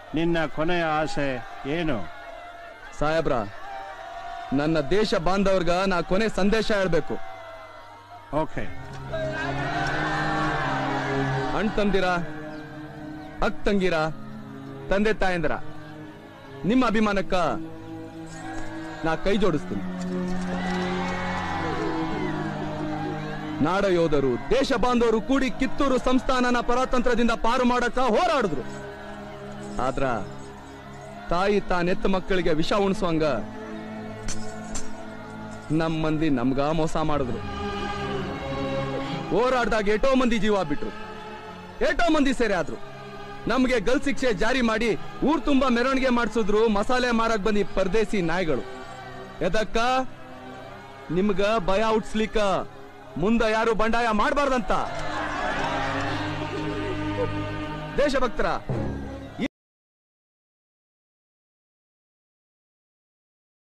ನಿನ್ನ ಕೊನೆಯ ಆಸೆ ಏನು ಸಾಹೇಬ್ರ ನನ್ನ ದೇಶ ಬಾಂಧವ್ರಗ ನಾ ಕೊನೆ ಸಂದೇಶ ಹೇಳ್ಬೇಕು ಓಕೆ ಅಣ್ಣ ತಂದಿರ ಅಕ್ ತಂಗಿರ ತಂದೆ ತಾಯಂದಿರ ನಿಮ್ಮ ಅಭಿಮಾನಕ್ಕ ನಾ ಕೈ ಜೋಡಿಸ್ತೀನಿ ನಾಡ ಯೋಧರು ದೇಶ ಬಾಂಧವರು ಕೂಡಿ ಕಿತ್ತೂರು ಸಂಸ್ಥಾನನ ಪರತಂತ್ರದಿಂದ ಪಾರು ಮಾಡಕ್ಕ ಹೋರಾಡಿದ್ರು ಆದ್ರ ತಾಯಿ ತಾನೆತ್ತ ಮಕ್ಕಳಿಗೆ ವಿಷ ಉಣಿಸುವಂಗ ನಮ್ ಮಂದಿ ನಮ್ಗ ಮೋಸ ಮಾಡಿದ್ರು ಹೋರಾಡ್ದಾಗ ಎಟೋ ಮಂದಿ ಜೀವ ಬಿಟ್ರು ಎಟೋ ಮಂದಿ ಸೇರೆ ಆದ್ರು ನಮ್ಗೆ ಗಲ್ ಶಿಕ್ಷೆ ಜಾರಿ ಮಾಡಿ ಊರ್ ತುಂಬಾ ಮೆರವಣಿಗೆ ಮಾಡಿಸಿದ್ರು ಮಸಾಲೆ ಮಾರಕ್ ಬಂದಿ ಪರದೇಸಿ ನಾಯಿಗಳು ಎದಕ್ಕ ನಿಮ್ಗ ಭಯ ಹುಟ್ಸ್ಲಿಕ್ಕ ಮುಂದ ಯಾರು ಬಂಡಾಯ ಮಾಡಬಾರ್ದಂತ ದೇಶಭಕ್ತರ